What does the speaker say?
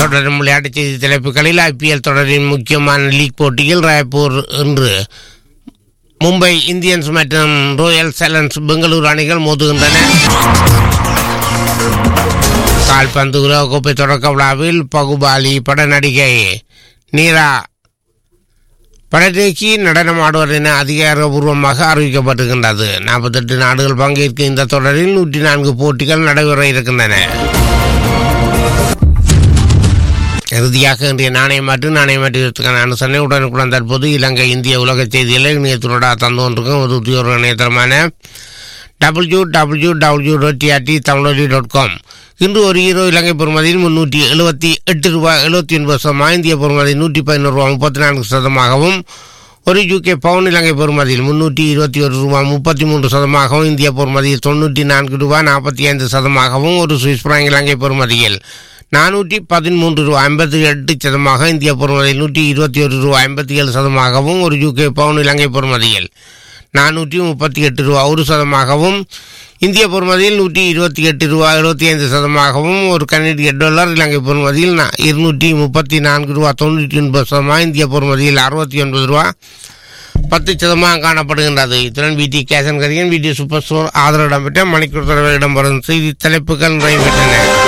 தொடரும் விளையாட்டுச் செய்தி தலைப்புகளில் ஐபிஎல் தொடரின் முக்கியமான லீக் போட்டியில் ராய்ப்பூர் இன்று மும்பை இந்தியன்ஸ் மற்றும் ராயல் சேலன்ஸ் பெங்களூரு அணிகள் மோதுகின்றன கால்பந்து உலகக்கோப்பை தொடக்க விழாவில் பகுபாலி பட நடிகை நீரா படத்தேக்கி நடனமாடுவர் என அதிகாரபூர்வமாக அறிவிக்கப்பட்டிருக்கின்றது நாற்பத்தெட்டு நாடுகள் பங்கேற்கும் இந்த தொடரில் நூற்றி நான்கு போட்டிகள் நடைபெற இருக்கின்றன இறுதியாக இன்றைய நாணய மாற்று நாணய மாற்றத்துக்கான அனுசரணை உடனுக்குடன் தற்போது இலங்கை இந்திய உலக செய்திகளை இணையத்தினோட தந்து கொண்டிருக்கும் ஒரு உத்தியோக இணையதளமான W W W dot TRT Tamizholi dot com இன்று ஒரு ஹீரோ இலங்கை பொறுமதியில் முன்னூற்றி எழுபத்தி எட்டு ரூபாய் எழுபத்தி ஒன்பது சதமாக இந்திய பொறுமதி நூற்றி பதினோரு ரூபாய் முப்பத்தி நான்கு சதமாகவும் ஒரு யூகே பவுன் இலங்கை பொறுமதியில் முன்னூற்றி இருபத்தி ஒரு ரூபாய் முப்பத்தி மூன்று சதமாகவும் இந்திய பொறுமதியில் தொண்ணூற்றி நான்கு ரூபாய் நாற்பத்தி ஐந்து சதமாகவும் ஒரு சுவிஸ் பிராங்க் இலங்கை பொறுமதியில் நானூற்றி பதிமூன்று ரூபாய் ஐம்பத்தி எட்டு சதமாக இந்திய பொறுமதியில் நூற்றி இருபத்தி ஒரு ரூபாய் ஐம்பத்தி ஏழு சதமாகவும் ஒரு யூகே பவுன் இலங்கை பொறுமதியில் நானூற்றி முப்பத்தி எட்டு ரூபா ஒரு சதமாகவும் இந்திய பொறுமதியில் நூற்றி இருபத்தி எட்டு ரூபா எழுபத்தி ஐந்து சதமாகவும் ஒரு கனடிய டாலர் இலங்கை பொறுமதியில் நா- இருநூற்றி முப்பத்தி நான்கு ரூபா தொண்ணூற்றி ஒன்பது சதமாக இந்திய பொறுமதியில் அறுபத்தி ஒன்பது ரூபா பத்து சதமாக காணப்படுகின்றது இத்துடன் பிடி கேசன் கரியன் பிடி சூப்பர் ஸ்டோர் ஆதரவிடம் பெற்ற மணிக்கூர் தலைவரிடம் வரும் செய்தி தலைப்புகள் நிறைவேற்றன